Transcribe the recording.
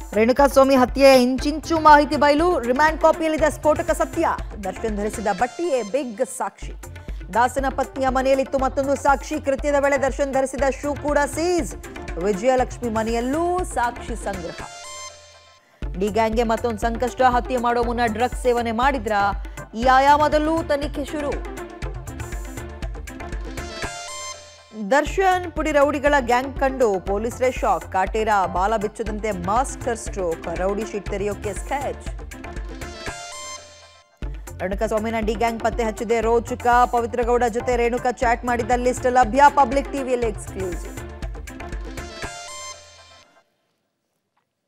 ರೇಣುಕಾಸ್ವಾಮಿ ಹತ್ಯೆಯ ಇಂಚಿಂಚು ಮಾಹಿತಿ ಬಯಲು ರಿಮ್ಯಾಂಡ್ ಕಾಪಿಯಲ್ಲಿದೆ ಸ್ಫೋಟಕ ಸತ್ಯ ದರ್ಶನ್ ಧರಿಸಿದ ಬಟ್ಟೆಯೇ ಬಿಗ್ ಸಾಕ್ಷಿ ದಾಸನ ಪತ್ನಿಯ ಮನೆಯಲ್ಲಿತ್ತು ಮತ್ತೊಂದು ಸಾಕ್ಷಿ ಕೃತ್ಯದ ವೇಳೆ ದರ್ಶನ್ ಧರಿಸಿದ ಶೂ ಕೂಡ ಸೀಸ್ ವಿಜಯಲಕ್ಷ್ಮಿ ಮನೆಯಲ್ಲೂ ಸಾಕ್ಷಿ ಸಂಗ್ರಹ ಡಿ ಗ್ಯಾಂಗ್ಗೆ ಮತ್ತೊಂದು ಸಂಕಷ್ಟ ಹತ್ಯೆ ಮಾಡೋ ಮುನ್ನ ಡ್ರಗ್ಸ್ ಸೇವನೆ ಮಾಡಿದ್ರ ಈ ಆಯಾಮದಲ್ಲೂ ತನಿಖೆ ಶುರು ದರ್ಶನ್ ಪುಡಿ ರೌಡಿಗಳ ಗ್ಯಾಂಗ್ ಕಂಡು ಪೊಲೀಸರೇ ಶಾಕ್ ಕಾಟೇರ ಬಾಲ ಬಿಚ್ಚದಂತೆ ಮಾಸ್ಟರ್ ಸ್ಟ್ರೋಕ್ ರೌಡಿ ಶೀಟ್ ತೆರೆಯೋಕೆ ಸ್ಕೆಚ್ ರೇಣುಕಾ ಸ್ವಾಮಿನ ಡಿ ಗ್ಯಾಂಗ್ ಪತ್ತೆ ಹಚ್ಚಿದೆ ರೋಚಕ ಪವಿತ್ರ ಗೌಡ ಜೊತೆ ರೇಣುಕಾ ಚಾಟ್ ಮಾಡಿದ ಲಿಸ್ಟ್ ಲಭ್ಯ ಪಬ್ಲಿಕ್ ಟಿವಿಯಲ್ಲಿ ಎಕ್ಸ್ಕ್ಲೂಸಿವ್